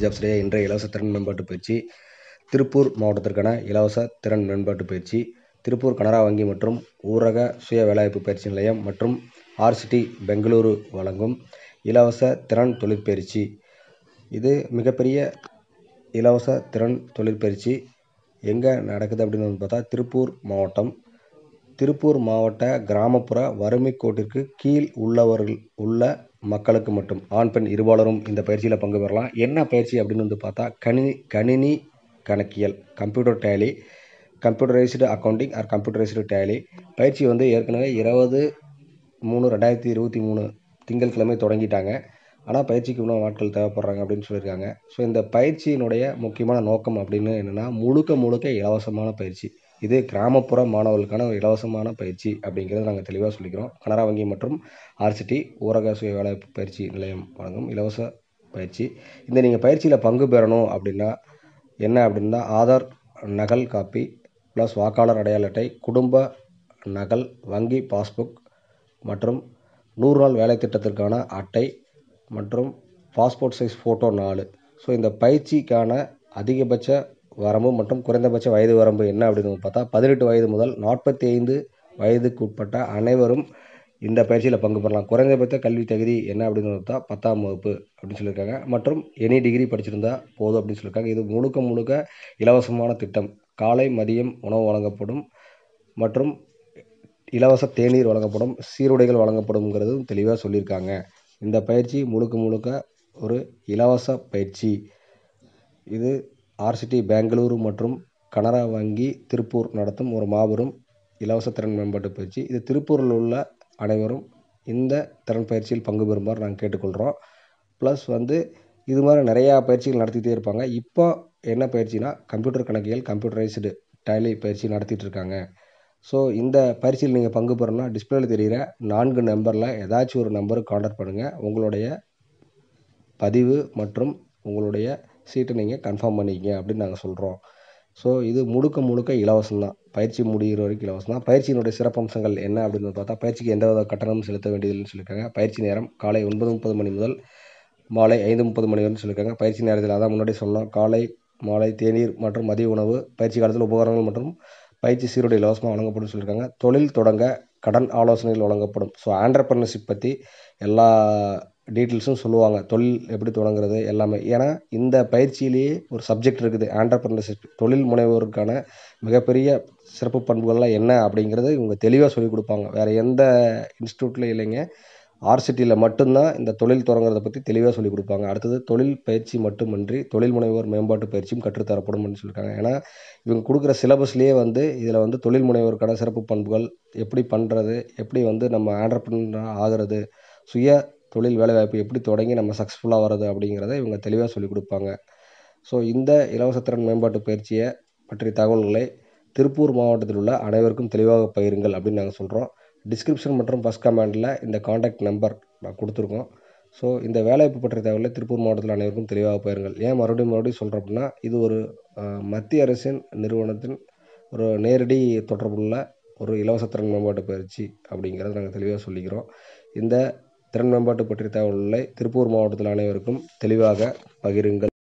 Jobs day இன்றைய இலவச திறன் மேம்பாட்டு பயிற்சி திருப்பூர் மாவட்டத்திற்கான இலவச திறன் மேம்பாட்டு பயிற்சி திருப்பூர் கனரா வங்கி மற்றும் ஊரக சுய வேலைவாய்ப்பு பயிற்சி நிலையம் மற்றும் ஆர்சிடி பெங்களூரு வழங்கும் இலவச திறன் தொழிற்பயிற்சி இது மிகப்பெரிய இலவச திறன் தொழிற்பயிற்சி எங்கே நடக்குது அப்படின்னு வந்து பார்த்தா திருப்பூர் மாவட்டம் திருப்பூர் மாவட்ட கிராமப்புற வறுமை கோட்டிற்கு கீழ் உள்ளவர்கள் உள்ள மக்களுக்கு மட்டும் ஆண் பெண் இருபாலரும் இந்த பயிற்சியில் பங்கு பெறலாம் என்ன பயிற்சி அப்படின்னு வந்து பார்த்தா கணினி கணினி கணக்கியல் computer Tally computerized accounting or computerized Tally பயிற்சி வந்து ஏற்கனவே இருபது மூணு ரெண்டாயிரத்தி இருபத்தி மூணு திங்கட்கிழமை தொடங்கிட்டாங்க ஆனால் பயிற்சிக்கு இன்னும் நாட்கள் தேவைப்படுறாங்க அப்படின்னு சொல்லியிருக்காங்க ஸோ இந்த பயிற்சியினுடைய முக்கியமான நோக்கம் அப்படின்னு என்னென்னா முழுக்க முழுக்க இலவசமான பயிற்சி இது கிராமப்புற மாணவர்களுக்கான ஒரு இலவசமான பயிற்சி அப்படிங்கிறத நாங்கள் தெளிவாக சொல்லிக்கிறோம் கனரா வங்கி மற்றும் ஆர்சிடி ஊரக சுய வேலைவாய்ப்பு பயிற்சி நிலையம் வழங்கும் இலவச பயிற்சி இந்த நீங்கள் பயிற்சியில் பங்கு பெறணும் அப்படின்னா என்ன அப்படின்னா ஆதார் நகல் காப்பி ப்ளஸ் வாக்காளர் அடையாள அட்டை குடும்ப நகல் வங்கி பாஸ்புக் மற்றும் நூறு நாள் வேலை திட்டத்திற்கான அட்டை மற்றும் பாஸ்போர்ட் சைஸ் ஃபோட்டோ நாலு ஸோ இந்த பயிற்சிக்கான அதிகபட்ச வரம்பு மற்றும் குறைந்தபட்ச வயது வரம்பு என்ன அப்படின்னு பார்த்தா பதினெட்டு வயது முதல் நாற்பத்தி ஐந்து வயதுக்கு உட்பட்ட அனைவரும் இந்த பயிற்சியில் பங்கு பெறலாம் குறைந்தபட்ச கல்வி தகுதி என்ன அப்படின்னு பார்த்தா பத்தாம் வகுப்பு அப்படின்னு சொல்லியிருக்காங்க மற்றும் எனி டிகிரி படிச்சிருந்தா போதும் அப்படின்னு சொல்லியிருக்காங்க இது முழுக்க முழுக்க இலவசமான திட்டம் காலை மதியம் உணவு வழங்கப்படும் மற்றும் இலவச தேநீர் வழங்கப்படும் சீருடைகள் வழங்கப்படும்ங்கிறதும் தெளிவாக சொல்லியிருக்காங்க இந்த பயிற்சி முழுக்க முழுக்க ஒரு இலவச பயிற்சி இது ஆர்சிடி பெங்களூரு மற்றும் கனரா வங்கி திருப்பூர் நடத்தும் ஒரு மாபெரும் இலவச திறன் மேம்பாட்டு பயிற்சி இது திருப்பூரில் உள்ள அனைவரும் இந்த திறன் பயிற்சியில் பங்கு பெறுமாறு நாங்கள் கேட்டுக்கொள்கிறோம் ப்ளஸ் வந்து இது மாதிரி நிறையா பயிற்சிகள் நடத்திட்டே இருப்பாங்க இப்போ என்ன பயிற்சினா கம்ப்யூட்டர் கணக்கியல் கம்ப்யூட்டரைஸ்டு டேலி பயிற்சி நடத்திட்டு இருக்காங்க ஸோ இந்த பயிற்சியில் நீங்கள் பங்கு பெறணும்னா டிஸ்பிளேல தெரிகிற நான்கு நம்பரில் ஏதாச்சும் ஒரு நம்பருக்கு காண்டாக்ட் பண்ணுங்கள் உங்களுடைய பதிவு மற்றும் உங்களுடைய சீட்டை நீங்கள் கன்ஃபார்ம் பண்ணிக்கங்க அப்படின்னு நாங்கள் சொல்கிறோம் ஸோ இது முழுக்க முழுக்க இலவசம் தான் பயிற்சி முடிகிற வரைக்கும் இலவசம் தான் பயிற்சியினுடைய சிறப்பம்சங்கள் என்ன அப்படின்னு பார்த்தா பயிற்சிக்கு எந்தவித கட்டணமும் செலுத்த வேண்டியதில்லைன்னு சொல்லியிருக்காங்க பயிற்சி நேரம் காலை ஒன்பது முப்பது மணி முதல் மாலை ஐந்து முப்பது மணி வரைக்கும் சொல்லியிருக்காங்க பயிற்சி நேரத்தில் அதான் முன்னாடி சொன்னோம் காலை மாலை தேநீர் மற்றும் மதிய உணவு பயிற்சி காலத்தில் உபகரணங்கள் மற்றும் பயிற்சி சீருடை இலவசமாக வழங்கப்படும் சொல்லியிருக்காங்க தொழில் தொடங்க கடன் ஆலோசனைகள் வழங்கப்படும் ஸோ ஆண்டர்பிரினர்ஷிப் பற்றி எல்லா டீட்டெயில்ஸும் சொல்லுவாங்க தொழில் எப்படி தொடங்குறது எல்லாமே ஏன்னா இந்த பயிற்சியிலேயே ஒரு சப்ஜெக்ட் இருக்குது ஆண்டர்பிரினர்ஷிப் தொழில் முனைவோருக்கான மிகப்பெரிய சிறப்பு பண்புகள்லாம் என்ன அப்படிங்கிறது இவங்க தெளிவாக சொல்லிக் கொடுப்பாங்க வேறு எந்த இன்ஸ்டியூட்டில் இல்லைங்க ஆர்சிட்டியில் மட்டும்தான் இந்த தொழில் தொடங்குறதை பற்றி தெளிவாக சொல்லிக் கொடுப்பாங்க அடுத்தது தொழில் பயிற்சி மட்டுமன்றி தொழில் முனைவோர் மேம்பாட்டு பயிற்சியும் கற்றுத்தரப்படும் அப்படின்னு சொல்லியிருக்காங்க ஏன்னா இவங்க கொடுக்குற சிலபஸ்லேயே வந்து இதில் வந்து தொழில் முனைவோருக்கான சிறப்பு பண்புகள் எப்படி பண்ணுறது எப்படி வந்து நம்ம ஆண்டர்பிரினராக ஆகிறது சுய தொழில் வேலைவாய்ப்பு எப்படி தொடங்கி நம்ம சக்ஸஸ்ஃபுல்லாக வர்றது அப்படிங்கிறத இவங்க தெளிவாக சொல்லிக் கொடுப்பாங்க ஸோ இந்த இலவச திறன் மேம்பாட்டு பயிற்சியை பற்றிய தகவல்களை திருப்பூர் மாவட்டத்தில் உள்ள அனைவருக்கும் தெளிவாக பகிருங்கள் அப்படின்னு நாங்கள் சொல்கிறோம் டிஸ்கிரிப்ஷன் மற்றும் ஃபஸ்ட் கமெண்டில் இந்த காண்டாக்ட் நம்பர் நான் கொடுத்துருக்கோம் ஸோ இந்த வேலைவாய்ப்பு பற்றிய தகவலை திருப்பூர் மாவட்டத்தில் அனைவருக்கும் தெளிவாக பகிருங்கள் ஏன் மறுபடியும் மறுபடியும் சொல்கிறோம் அப்படின்னா இது ஒரு மத்திய அரசின் நிறுவனத்தின் ஒரு நேரடி தொடர்புள்ள ஒரு இலவச திறன் மேம்பாட்டு பயிற்சி அப்படிங்கிறத நாங்கள் தெளிவாக சொல்லிக்கிறோம் இந்த திறன் மேம்பாட்டு பற்றிய தகவல்களை திருப்பூர் மாவட்டத்தில் அனைவருக்கும் தெளிவாக பகிருங்கள்